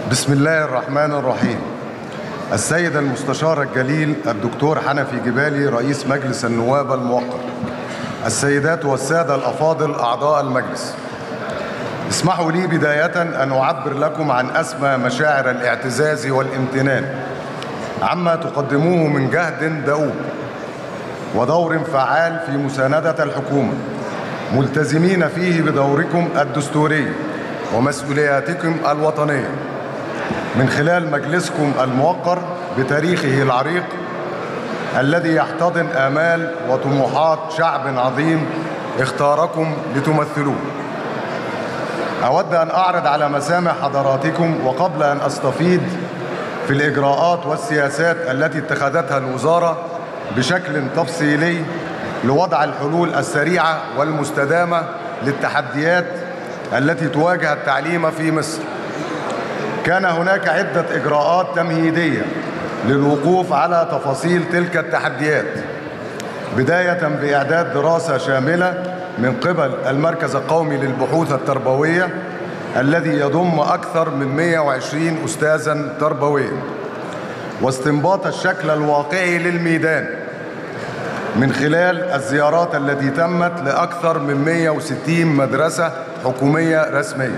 بسم الله الرحمن الرحيم السيد المستشار الجليل الدكتور حنفي جبالي رئيس مجلس النواب الموقر السيدات والسادة الأفاضل أعضاء المجلس اسمحوا لي بداية أن أعبر لكم عن أسمى مشاعر الاعتزاز والامتنان عما تقدموه من جهد دؤوب ودور فعال في مساندة الحكومة ملتزمين فيه بدوركم الدستوري ومسؤولياتكم الوطنية من خلال مجلسكم الموقر بتاريخه العريق الذي يحتضن آمال وطموحات شعب عظيم اختاركم لتمثلوه أود أن أعرض على مسامع حضراتكم وقبل أن أستفيض في الإجراءات والسياسات التي اتخذتها الوزارة بشكل تفصيلي لوضع الحلول السريعة والمستدامة للتحديات التي تواجه التعليم في مصر كان هناك عدة إجراءات تمهيدية للوقوف على تفاصيل تلك التحديات بداية بإعداد دراسة شاملة من قبل المركز القومي للبحوث التربوية الذي يضم أكثر من 120 أستاذا تربويا واستنباط الشكل الواقعي للميدان من خلال الزيارات التي تمت لأكثر من 160 مدرسة حكومية رسمية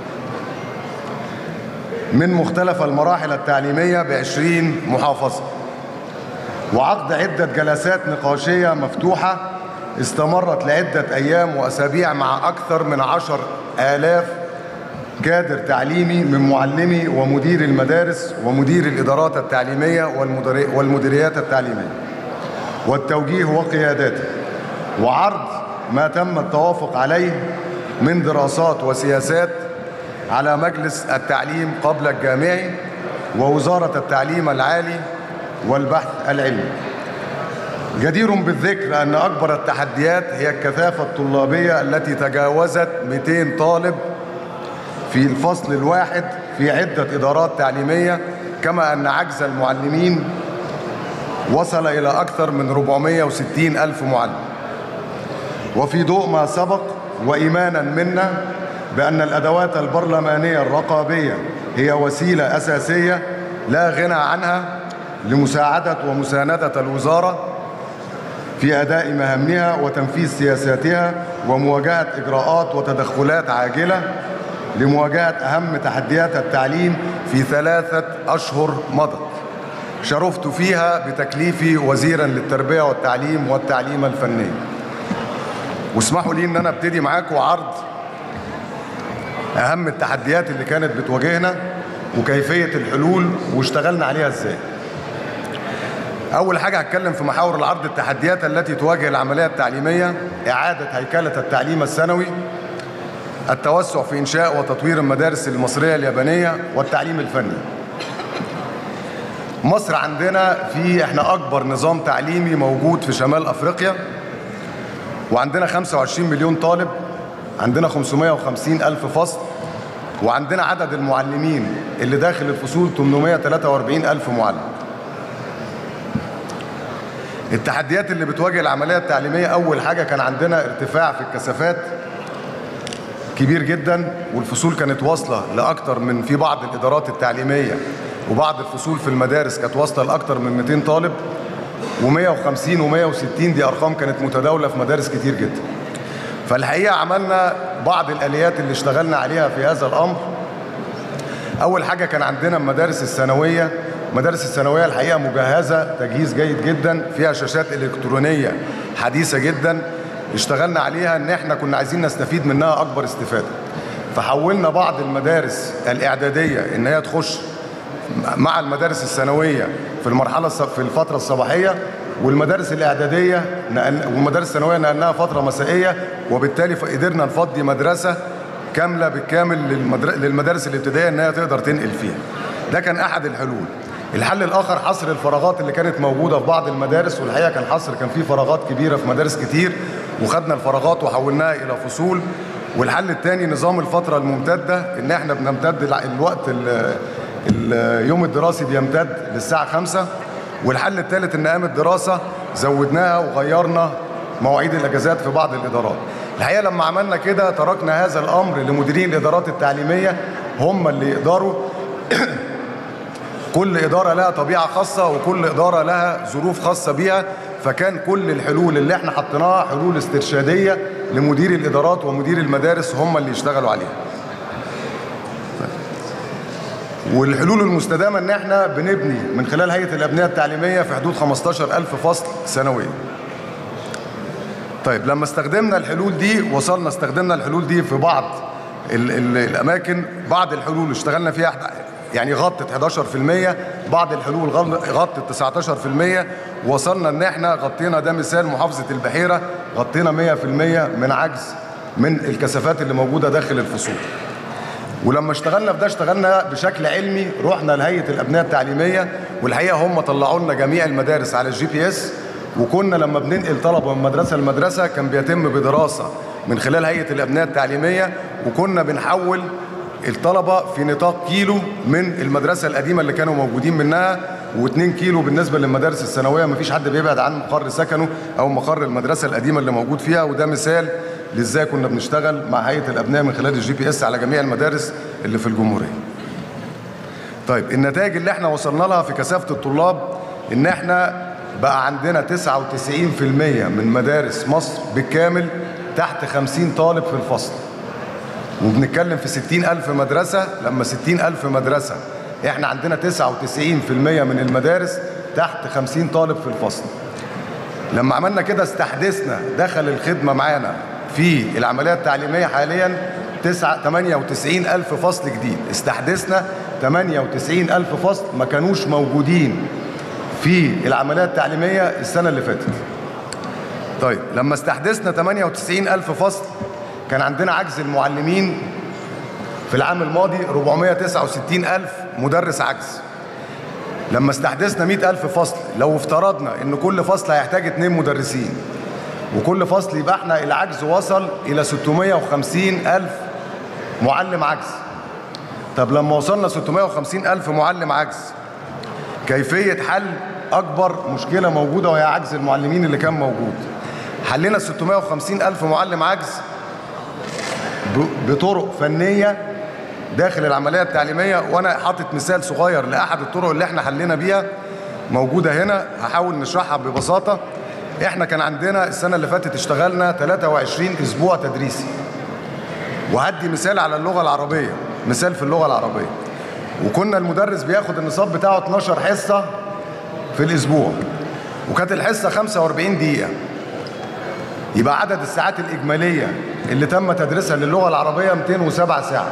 من مختلف المراحل التعليمية بعشرين محافظة وعقد عدة جلسات نقاشية مفتوحة استمرت لعدة أيام وأسابيع مع أكثر من عشر آلاف كادر تعليمي من معلمي ومدير المدارس ومدير الإدارات التعليمية والمديريات التعليمية والتوجيه وقياداته وعرض ما تم التوافق عليه من دراسات وسياسات على مجلس التعليم قبل الجامعي ووزارة التعليم العالي والبحث العلمي جدير بالذكر أن أكبر التحديات هي الكثافة الطلابية التي تجاوزت 200 طالب في الفصل الواحد في عدة إدارات تعليمية كما أن عجز المعلمين وصل إلى أكثر من 460 ألف معلم وفي ضوء ما سبق وإيمانا منا بأن الأدوات البرلمانية الرقابية هي وسيلة أساسية لا غنى عنها لمساعدة ومساندة الوزارة في أداء مهامها وتنفيذ سياساتها ومواجهة إجراءات وتدخلات عاجلة لمواجهة أهم تحديات التعليم في ثلاثة أشهر مضت شرفت فيها بتكليفي وزيرا للتربية والتعليم والتعليم الفني واسمحوا لي ان انا ابتدي معاكم عرض اهم التحديات اللي كانت بتواجهنا وكيفية الحلول واشتغلنا عليها ازاي اول حاجة هتكلم في محاور العرض التحديات التي تواجه العملية التعليمية اعادة هيكلة التعليم الثانوي التوسع في انشاء وتطوير المدارس المصرية اليابانية والتعليم الفني مصر عندنا في احنا اكبر نظام تعليمي موجود في شمال افريقيا وعندنا 25 مليون طالب عندنا 550 ألف فصل وعندنا عدد المعلمين اللي داخل الفصول 843 ألف معلم التحديات اللي بتواجه العملية التعليمية أول حاجة كان عندنا ارتفاع في الكثافات كبير جدا والفصول كانت واصلة لأكتر من في بعض الإدارات التعليمية وبعض الفصول في المدارس كانت واصلة لأكتر من 200 طالب و150 و160 دي أرقام كانت متداولة في مدارس كتير جدا فالحقيقة عملنا بعض الآليات اللي اشتغلنا عليها في هذا الأمر أول حاجة كان عندنا المدارس الثانوية مدارس الثانوية الحقيقة مجهزة تجهيز جيد جدا فيها شاشات إلكترونية حديثة جدا اشتغلنا عليها ان احنا كنا عايزين نستفيد منها اكبر استفادة فحولنا بعض المدارس الاعدادية ان هي تخش مع المدارس الثانوية في المرحلة في الفترة الصباحية والمدارس الإعدادية والمدارس الثانوية نقلناها فترة مسائية وبالتالي قدرنا نفضي مدرسة كاملة بالكامل للمدارس الابتدائية إن هي تقدر تنقل فيها ده كان أحد الحلول الحل الآخر حصر الفراغات اللي كانت موجودة في بعض المدارس والحقيقة كان حصر كان في فراغات كبيرة في مدارس كتير وخدنا الفراغات وحولناها إلى فصول والحل الثاني نظام الفترة الممتدة إن إحنا بنمتد الوقت اليوم الدراسي بيمتد للساعة 5 والحل الثالث ان ايام الدراسه زودناها وغيرنا مواعيد الاجازات في بعض الادارات الحقيقه لما عملنا كده تركنا هذا الامر لمديرين الادارات التعليميه هم اللي يقدروا كل إدارة لها طبيعة خاصة وكل إدارة لها ظروف خاصة بيها فكان كل الحلول اللي احنا حطيناها حلول استرشادية لمدير الإدارات ومدير المدارس هم اللي يشتغلوا عليها والحلول المستدامة ان احنا بنبني من خلال هيئة الأبنية التعليمية في حدود 15000 فصل سنويا طيب لما استخدمنا الحلول دي وصلنا استخدمنا الحلول دي في بعض ال ال الأماكن بعض الحلول اشتغلنا فيها يعني غطت 11% بعض الحلول غطت 19% وصلنا ان احنا غطينا ده مثال محافظة البحيرة غطينا 100% من عجز من الكثافات اللي موجودة داخل الفصول ولما اشتغلنا في ده اشتغلنا بشكل علمي رحنا لهيئه الابنيه التعليميه والحقيقه هم طلعوا لنا جميع المدارس على الجي بي اس وكنا لما بننقل طلبه من مدرسه لمدرسه كان بيتم بدراسه من خلال هيئه الابنيه التعليميه وكنا بنحول الطلبه في نطاق كيلو من المدرسه القديمه اللي كانوا موجودين منها و2 كيلو بالنسبه للمدارس الثانويه مفيش حد بيبعد عن مقر سكنه او مقر المدرسه القديمه اللي موجود فيها وده مثال لازاي كنا بنشتغل مع هيئه الابناء من خلال الجي بي اس على جميع المدارس اللي في الجمهوريه. طيب النتائج اللي احنا وصلنا لها في كثافه الطلاب ان احنا بقى عندنا 99% من مدارس مصر بالكامل تحت 50 طالب في الفصل. وبنتكلم في 60 ألف مدرسة لما 60 ألف مدرسة احنا عندنا 99% من المدارس تحت 50 طالب في الفصل لما عملنا كده استحدثنا دخل الخدمة معانا في العملية التعليمية حاليا 98 ألف فصل جديد استحدثنا 98 ألف فصل ما كانوش موجودين في العملية التعليمية السنة اللي فاتت طيب لما استحدثنا 98 ألف فصل كان عندنا عجز المعلمين في العام الماضي 469 ألف مدرس عجز لما استحدثنا 100 ألف فصل لو افترضنا ان كل فصل هيحتاج اتنين مدرسين وكل فصل يبقى احنا العجز وصل الى 650 ألف معلم عجز طب لما وصلنا 650 ألف معلم عجز كيفية حل أكبر مشكلة موجودة وهي عجز المعلمين اللي كان موجود حلينا 650 ألف معلم عجز بطرق فنية داخل العملية التعليمية وأنا حاطط مثال صغير لأحد الطرق اللي احنا حلينا بيها موجودة هنا هحاول نشرحها ببساطة احنا كان عندنا السنة اللي فاتت اشتغلنا 23 اسبوع تدريسي وهدي مثال على اللغة العربية مثال في اللغة العربية وكنا المدرس بياخد النصاب بتاعه 12 حصة في الاسبوع وكانت الحصة 45 دقيقة يبقى عدد الساعات الإجمالية اللي تم تدريسها للغة العربية 207 ساعة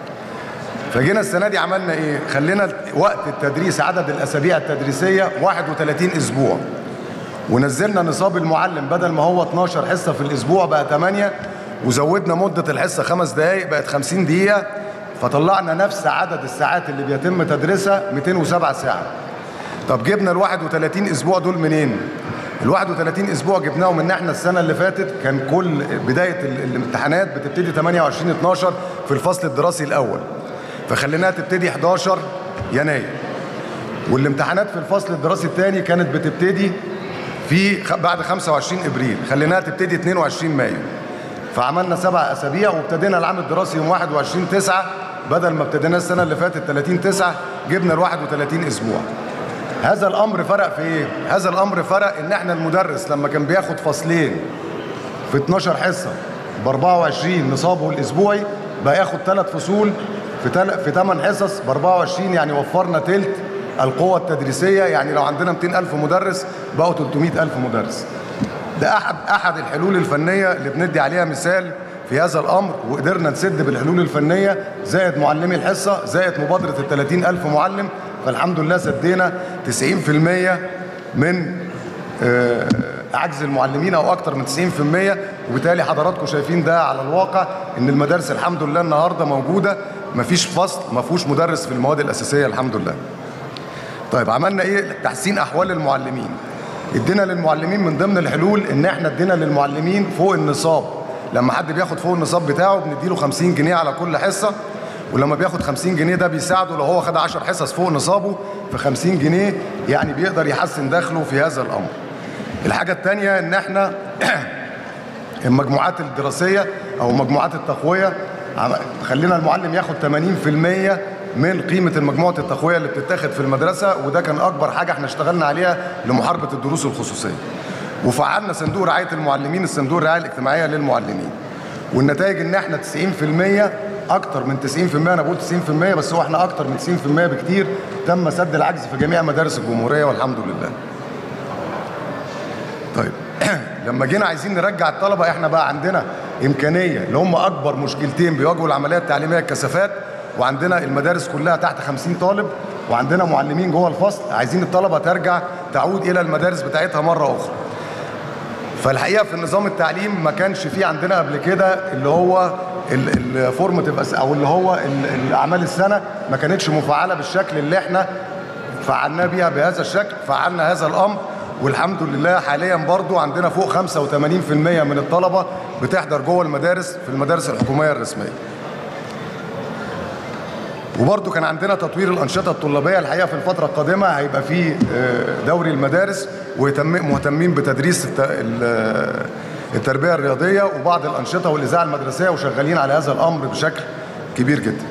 فجينا السنة دي عملنا ايه خلينا وقت التدريس عدد الأسابيع التدريسية 31 أسبوع ونزلنا نصاب المعلم بدل ما هو 12 حصة في الأسبوع بقى 8 وزودنا مدة الحصة خمس دقايق بقت 50 دقيقة فطلعنا نفس عدد الساعات اللي بيتم تدريسها 207 ساعة طب جبنا ال 31 أسبوع دول منين؟ ال 31 أسبوع جبناهم إن احنا السنة اللي فاتت كان كل بداية الامتحانات بتبتدي 28 12 في الفصل الدراسي الأول فخليناها تبتدي 11 يناير والامتحانات في الفصل الدراسي الثاني كانت بتبتدي في بعد 25 ابريل خليناها تبتدي 22 مايو فعملنا سبع اسابيع وابتدينا العام الدراسي يوم 21 9 بدل ما ابتدينا السنه اللي فاتت 30 9 جبنا ال 31 اسبوع هذا الامر فرق في ايه هذا الامر فرق ان احنا المدرس لما كان بياخد فصلين في 12 حصه ب 24 نصابه الاسبوعي بقى ياخد ثلاث فصول في تل... في 8 حصص ب 24 يعني وفرنا ثلث القوة التدريسية يعني لو عندنا 200 ألف مدرس بقوا 300 ألف مدرس ده أحد, أحد الحلول الفنية اللي بندي عليها مثال في هذا الأمر وقدرنا نسد بالحلول الفنية زائد معلمي الحصة زائد مبادرة ال 30 ألف معلم فالحمد لله سدينا 90% من عجز المعلمين او اكتر من 90% وبالتالي حضراتكم شايفين ده على الواقع ان المدارس الحمد لله النهارده موجوده مفيش فصل ما فيهوش مدرس في المواد الاساسيه الحمد لله طيب عملنا ايه تحسين احوال المعلمين ادينا للمعلمين من ضمن الحلول ان احنا ادينا للمعلمين فوق النصاب لما حد بياخد فوق النصاب بتاعه بنديله 50 جنيه على كل حصه ولما بياخد 50 جنيه ده بيساعده لو هو خد 10 حصص فوق نصابه في 50 جنيه يعني بيقدر يحسن دخله في هذا الامر الحاجه الثانيه ان احنا المجموعات الدراسيه او مجموعات التقويه خلينا المعلم ياخد 80% من قيمه المجموعه التقويه اللي بتتاخد في المدرسه وده كان اكبر حاجه احنا اشتغلنا عليها لمحاربه الدروس الخصوصيه وفعلنا صندوق رعايه المعلمين الصندوق الرعايه الاجتماعيه للمعلمين والنتائج ان احنا 90% اكتر من 90% انا بقول 90% بس هو احنا اكتر من 90% بكتير تم سد العجز في جميع مدارس الجمهوريه والحمد لله طيب لما جينا عايزين نرجع الطلبه احنا بقى عندنا امكانيه اللي هم اكبر مشكلتين بيواجهوا العمليه التعليميه الكثافات وعندنا المدارس كلها تحت 50 طالب وعندنا معلمين جوه الفصل عايزين الطلبه ترجع تعود الى المدارس بتاعتها مره اخرى فالحقيقه في نظام التعليم ما كانش فيه عندنا قبل كده اللي هو الفورماتيف او اللي هو الاعمال السنه ما كانتش مفعله بالشكل اللي احنا فعلناه بيها بهذا الشكل فعلنا هذا الامر والحمد لله حاليا برضو عندنا فوق 85% من الطلبه بتحضر جوه المدارس في المدارس الحكوميه الرسميه وبرضه كان عندنا تطوير الانشطه الطلابيه الحقيقه في الفتره القادمه هيبقى في دوري المدارس ومهتمين بتدريس التربيه الرياضيه وبعض الانشطه والاذاعه المدرسيه وشغالين على هذا الامر بشكل كبير جدا.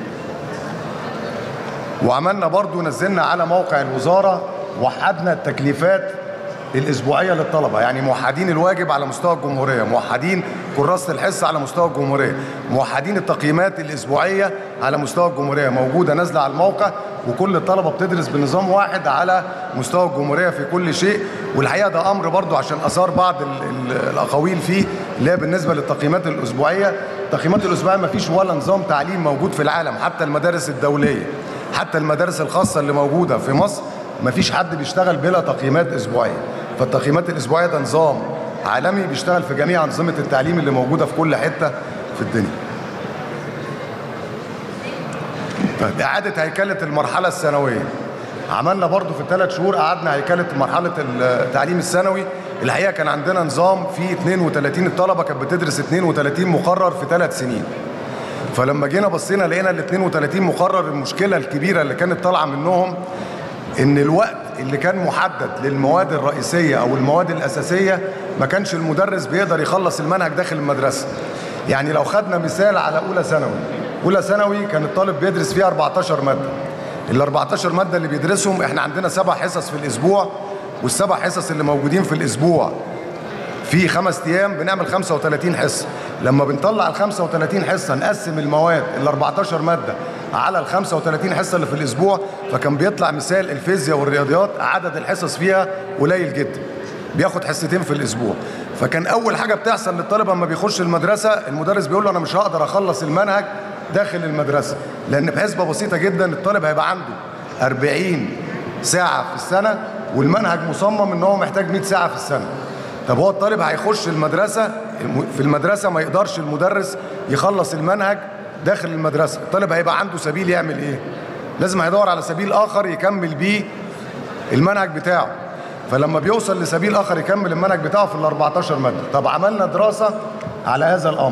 وعملنا برضه نزلنا على موقع الوزاره وحدنا التكليفات الاسبوعيه للطلبه يعني موحدين الواجب على مستوى الجمهوريه موحدين كراسه الحصه على مستوى الجمهوريه موحدين التقييمات الاسبوعيه على مستوى الجمهوريه موجوده نازله على الموقع وكل الطلبه بتدرس بنظام واحد على مستوى الجمهوريه في كل شيء والحقيقه ده امر برضو عشان اثار بعض الاقاويل فيه اللي هي بالنسبه للتقييمات الاسبوعيه التقييمات الاسبوعيه ما فيش ولا نظام تعليم موجود في العالم حتى المدارس الدوليه حتى المدارس الخاصه اللي موجوده في مصر ما فيش حد بيشتغل بلا تقييمات اسبوعيه فالتقييمات الاسبوعيه ده نظام عالمي بيشتغل في جميع انظمه التعليم اللي موجوده في كل حته في الدنيا طيب اعاده هيكله المرحله الثانويه عملنا برضو في الثلاث شهور قعدنا هيكله مرحله التعليم الثانوي الحقيقه كان عندنا نظام فيه 32 الطلبه كانت بتدرس 32 مقرر في ثلاث سنين فلما جينا بصينا لقينا ال 32 مقرر المشكله الكبيره اللي كانت طالعه منهم ان الوقت اللي كان محدد للمواد الرئيسيه او المواد الاساسيه ما كانش المدرس بيقدر يخلص المنهج داخل المدرسه يعني لو خدنا مثال على اولى ثانوي اولى ثانوي كان الطالب بيدرس فيها 14 ماده ال 14 ماده اللي بيدرسهم احنا عندنا سبع حصص في الاسبوع والسبع حصص اللي موجودين في الاسبوع في خمس ايام بنعمل 35 حصه لما بنطلع ال 35 حصه نقسم المواد ال 14 ماده على ال 35 حصه اللي في الاسبوع فكان بيطلع مثال الفيزياء والرياضيات عدد الحصص فيها قليل جدا بياخد حصتين في الاسبوع فكان اول حاجه بتحصل للطالب لما بيخش المدرسه المدرس بيقول له انا مش هقدر اخلص المنهج داخل المدرسه لان بحسبه بسيطه جدا الطالب هيبقى عنده 40 ساعه في السنه والمنهج مصمم ان هو محتاج 100 ساعه في السنه طب هو الطالب هيخش المدرسه في المدرسه ما يقدرش المدرس يخلص المنهج داخل المدرسه الطالب هيبقى عنده سبيل يعمل ايه لازم هيدور على سبيل اخر يكمل بيه المنهج بتاعه فلما بيوصل لسبيل اخر يكمل المنهج بتاعه في ال 14 ماده طب عملنا دراسه على هذا الامر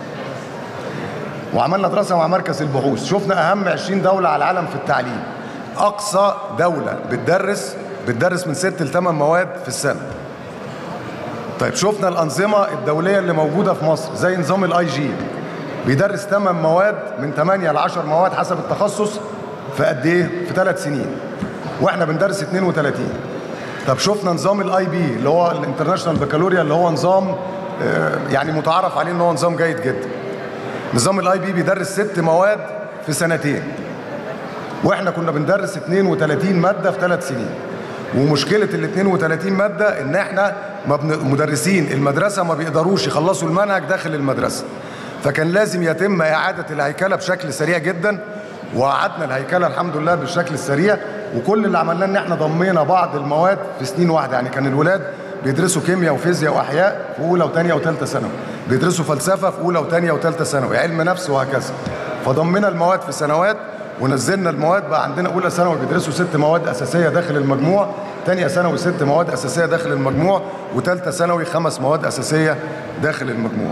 وعملنا دراسه مع مركز البحوث شفنا اهم 20 دوله على العالم في التعليم اقصى دوله بتدرس بتدرس من 6 ل 8 مواد في السنه طيب شفنا الانظمه الدوليه اللي موجوده في مصر زي نظام الاي جي بيدرس 8 مواد من 8 ل 10 مواد حسب التخصص في قد ايه؟ في ثلاث سنين. واحنا بندرس 32. طب شفنا نظام الاي بي اللي هو الانترناشونال بكالوريا اللي هو نظام يعني متعارف عليه ان هو نظام جيد جدا. نظام الاي بي بيدرس ست مواد في سنتين. واحنا كنا بندرس 32 ماده في ثلاث سنين. ومشكله ال 32 ماده ان احنا مدرسين المدرسه ما بيقدروش يخلصوا المنهج داخل المدرسه. فكان لازم يتم إعادة الهيكلة بشكل سريع جدا وأعدنا الهيكلة الحمد لله بالشكل السريع وكل اللي عملناه إن إحنا ضمينا بعض المواد في سنين واحدة يعني كان الولاد بيدرسوا كيمياء وفيزياء وأحياء في أولى وثانية وثالثة ثانوي بيدرسوا فلسفة في أولى وثانية وثالثة ثانوي علم نفس وهكذا فضمينا المواد في سنوات ونزلنا المواد بقى عندنا أولى ثانوي بيدرسوا ست مواد أساسية داخل المجموع ثانية ثانوي ست مواد أساسية داخل المجموع وثالثة ثانوي خمس مواد أساسية داخل المجموع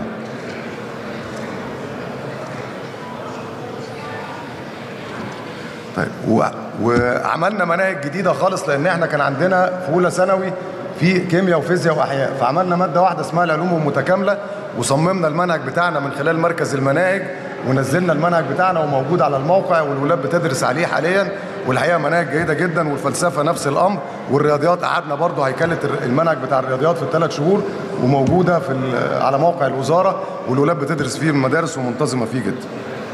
طيب و... وعملنا مناهج جديده خالص لان احنا كان عندنا في اولى ثانوي في كيمياء وفيزياء واحياء فعملنا ماده واحده اسمها العلوم المتكامله وصممنا المنهج بتاعنا من خلال مركز المناهج ونزلنا المنهج بتاعنا وموجود على الموقع والولاد بتدرس عليه حاليا والحقيقه مناهج جيده جدا والفلسفه نفس الامر والرياضيات قعدنا برضه هيكله المنهج بتاع الرياضيات في الثلاث شهور وموجوده في على موقع الوزاره والولاد بتدرس فيه المدارس ومنتظمه فيه جدا.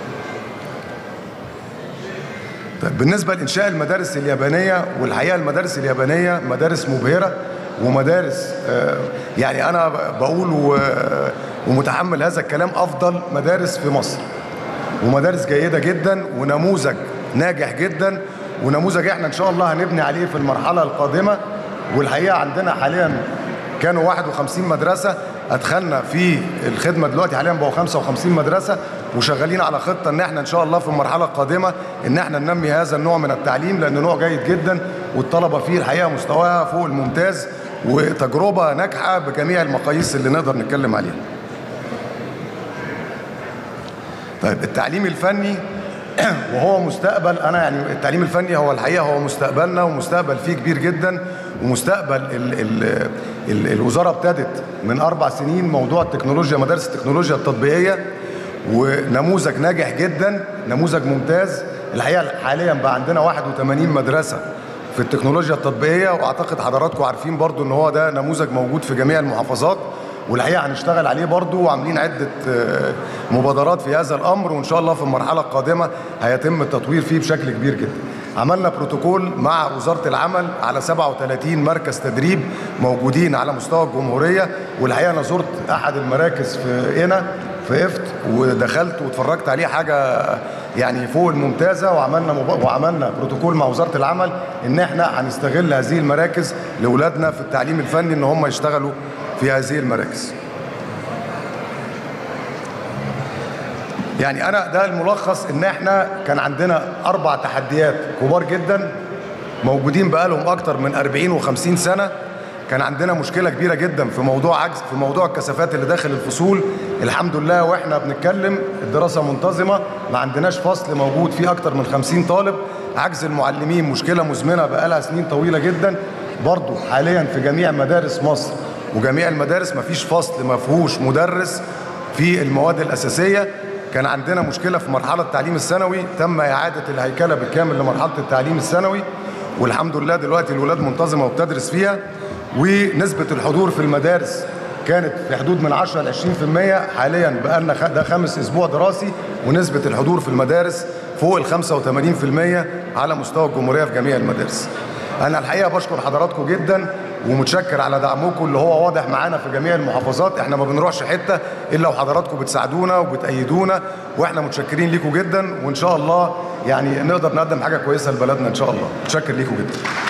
طيب بالنسبه لانشاء المدارس اليابانيه والحقيقه المدارس اليابانيه مدارس مبهره ومدارس يعني انا بقول ومتحمل هذا الكلام افضل مدارس في مصر ومدارس جيده جدا ونموذج ناجح جدا ونموذج احنا ان شاء الله هنبني عليه في المرحله القادمه والحقيقه عندنا حاليا كانوا 51 مدرسه ادخلنا في الخدمه دلوقتي حاليا بقوا 55 مدرسه وشغالين على خطه ان احنا ان شاء الله في المرحله القادمه ان احنا ننمي هذا النوع من التعليم لانه نوع جيد جدا والطلبه فيه الحقيقه مستواها فوق الممتاز وتجربه ناجحه بجميع المقاييس اللي نقدر نتكلم عليها. طيب التعليم الفني وهو مستقبل انا يعني التعليم الفني هو الحقيقه هو مستقبلنا ومستقبل فيه كبير جدا ومستقبل ال ال ال الوزاره ابتدت من اربع سنين موضوع التكنولوجيا مدارس التكنولوجيا التطبيقيه ونموذج ناجح جدا نموذج ممتاز الحقيقه حاليا بقى عندنا 81 مدرسه في التكنولوجيا التطبيقيه واعتقد حضراتكم عارفين برضو ان هو ده نموذج موجود في جميع المحافظات والحقيقه هنشتغل عليه برضو وعاملين عده مبادرات في هذا الامر وان شاء الله في المرحله القادمه هيتم التطوير فيه بشكل كبير جدا. عملنا بروتوكول مع وزاره العمل على 37 مركز تدريب موجودين على مستوى الجمهوريه والحقيقه انا زرت احد المراكز في هنا في افت ودخلت واتفرجت عليه حاجه يعني فوق الممتازه وعملنا مب... وعملنا بروتوكول مع وزاره العمل ان احنا هنستغل هذه المراكز لاولادنا في التعليم الفني ان هم يشتغلوا في هذه المراكز. يعني انا ده الملخص ان احنا كان عندنا اربع تحديات كبار جدا موجودين بقالهم اكتر من 40 و50 سنه كان عندنا مشكله كبيره جدا في موضوع عجز في موضوع الكثافات اللي داخل الفصول الحمد لله واحنا بنتكلم الدراسه منتظمه ما عندناش فصل موجود فيه اكتر من 50 طالب عجز المعلمين مشكله مزمنه بقالها سنين طويله جدا برضو حاليا في جميع مدارس مصر وجميع المدارس ما فيش فصل ما فيهوش مدرس في المواد الاساسيه كان عندنا مشكله في مرحله التعليم الثانوي تم اعاده الهيكله بالكامل لمرحله التعليم الثانوي والحمد لله دلوقتي الولاد منتظمه وبتدرس فيها ونسبه الحضور في المدارس كانت في حدود من 10 ل 20% حاليا بقى لنا ده خامس اسبوع دراسي ونسبه الحضور في المدارس فوق ال 85% على مستوى الجمهوريه في جميع المدارس. انا الحقيقه بشكر حضراتكم جدا ومتشكر على دعمكم اللي هو واضح معانا في جميع المحافظات احنا ما بنروحش حته الا وحضراتكم بتساعدونا وبتأيدونا واحنا متشكرين ليكم جدا وان شاء الله يعني نقدر نقدم حاجه كويسه لبلدنا ان شاء الله متشكر ليكم جدا